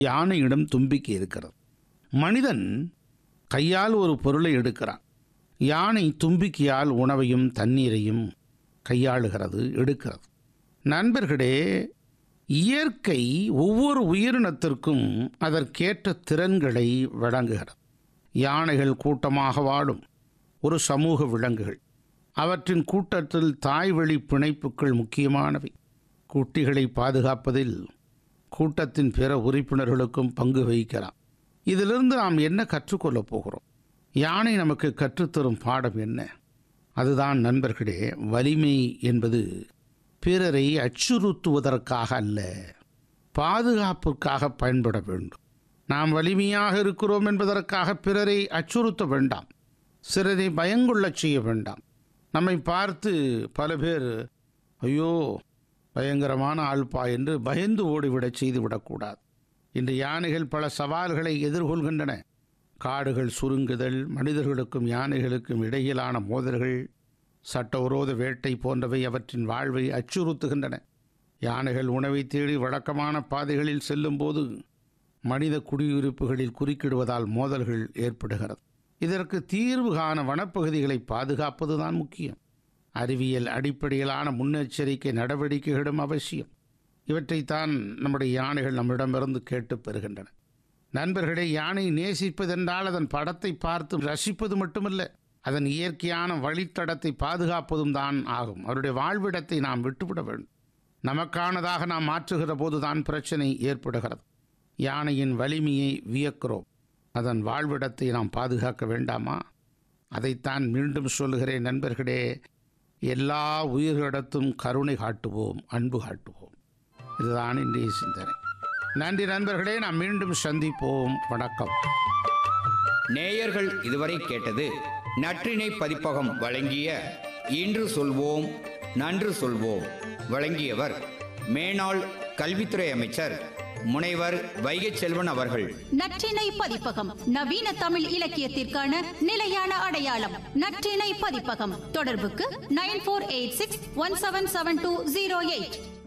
யானையிடம் தும்பிக்கை இருக்கிறது மனிதன் கையால் ஒரு பொருளை எடுக்கிறான் யானை தும்பிக்கையால் உணவையும் தண்ணீரையும் கையாளுகிறது எடுக்கிறது நண்பர்களே இயற்கை ஒவ்வொரு உயிரினத்திற்கும் அதற்கேற்ற திறன்களை வழங்குகிறது யானைகள் கூட்டமாக வாழும் ஒரு சமூக விலங்குகள் அவற்றின் கூட்டத்தில் தாய்வழி பிணைப்புகள் முக்கியமானவை குட்டிகளை பாதுகாப்பதில் கூட்டத்தின் பிற உறுப்பினர்களுக்கும் பங்கு வகிக்கலாம் இதிலிருந்து நாம் என்ன கற்றுக்கொள்ளப் போகிறோம் யானை நமக்கு கற்றுத்தரும் பாடம் என்ன அதுதான் நண்பர்களே வலிமை என்பது பிறரை அச்சுறுத்துவதற்காக அல்ல பாதுகாப்புக்காக பயன்பட வேண்டும் நாம் வலிமையாக இருக்கிறோம் என்பதற்காக பிறரை அச்சுறுத்த வேண்டாம் சிலரை பயங்கொள்ளச் செய்ய வேண்டாம் நம்மை பார்த்து பல பேர் ஐயோ பயங்கரமான ஆள்பா என்று பயந்து ஓடிவிடச் செய்துவிடக்கூடாது இன்று யானைகள் பல சவால்களை எதிர்கொள்கின்றன காடுகள் சுருங்குதல் மனிதர்களுக்கும் யானைகளுக்கும் இடையிலான மோதல்கள் சட்டவிரோத வேட்டை போன்றவை அவற்றின் வாழ்வை அச்சுறுத்துகின்றன யானைகள் உணவை தேடி வழக்கமான பாதைகளில் செல்லும்போது மனித குடியிருப்புகளில் குறுக்கிடுவதால் மோதல்கள் ஏற்படுகிறது இதற்கு தீர்வு காண வனப்பகுதிகளை பாதுகாப்பதுதான் முக்கியம் அறிவியல் அடிப்படையிலான முன்னெச்சரிக்கை நடவடிக்கைகளும் அவசியம் இவற்றைத்தான் நம்முடைய யானைகள் நம்மிடமிருந்து கேட்டு பெறுகின்றன நண்பர்களே யானை நேசிப்பதென்றால் அதன் படத்தை பார்த்து ரசிப்பது மட்டுமல்ல அதன் இயற்கையான வழித்தடத்தை பாதுகாப்பதும் தான் ஆகும் அவருடைய வாழ்விடத்தை நாம் விட்டுவிட வேண்டும் நமக்கானதாக நாம் மாற்றுகிற போதுதான் பிரச்சனை ஏற்படுகிறது யானையின் வலிமையை வியக்கிறோம் அதன் வாழ்விடத்தை நாம் பாதுகாக்க வேண்டாமா அதைத்தான் மீண்டும் சொல்லுகிறேன் நண்பர்களே எல்லா உயிர்களிடத்தும் கருணை காட்டுவோம் அன்பு காட்டுவோம் இதுதான் இன்றைய சிந்தனை நன்றி நண்பர்களே நாம் மீண்டும் சந்திப்போம் வணக்கம் நேயர்கள் இதுவரை கேட்டது நற்றினை பதிப்பகம் வழங்கிய இன்று சொல்வோம் நன்று சொல்வோம் வழங்கியவர் மேனாள் கல்வித்துறை அமைச்சர் முனைவர் வைகை செல்வன் அவர்கள் நற்றினை பதிப்பகம் நவீன தமிழ் இலக்கியத்திற்கான நிலையான அடையாளம் நற்றினை பதிப்பகம் தொடர்புக்கு nine four eight six one seven seven two zero eight